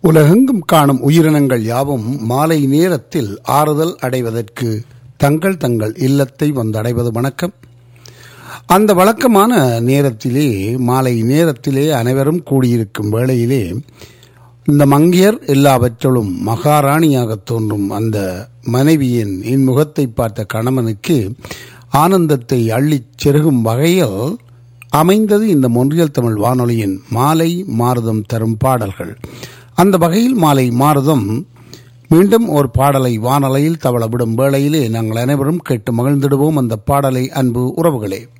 உலகெங்கும் காணும் உயிரினங்கள் யாவும் மாலை நேரத்தில் ஆறுதல் அடைவதற்கு தங்கள் தங்கள் இல்லத்தை வந்தடைவது வணக்கம் அந்த வழக்கமான நேரத்திலே மாலை நேரத்திலே அனைவரும் கூடியிருக்கும் வேளையிலே இந்த மங்கையர் எல்லாவற்றிலும் மகாராணியாக தோன்றும் அந்த மனைவியின் இன்முகத்தை பார்த்த கணவனுக்கு ஆனந்தத்தை அள்ளிச் செருகும் வகையில் அமைந்தது இந்த மொன்றியல் தமிழ் வானொலியின் மாலை மாறுதம் தரும் பாடல்கள் அந்த வகையில் மாலை மாறுதம் மீண்டும் ஒரு பாடலை வானலையில் தவள விடும் வேளையிலே நாங்கள் அனைவரும் கேட்டு மகிழ்ந்திடுவோம் அந்த பாடலை அன்பு உறவுகளே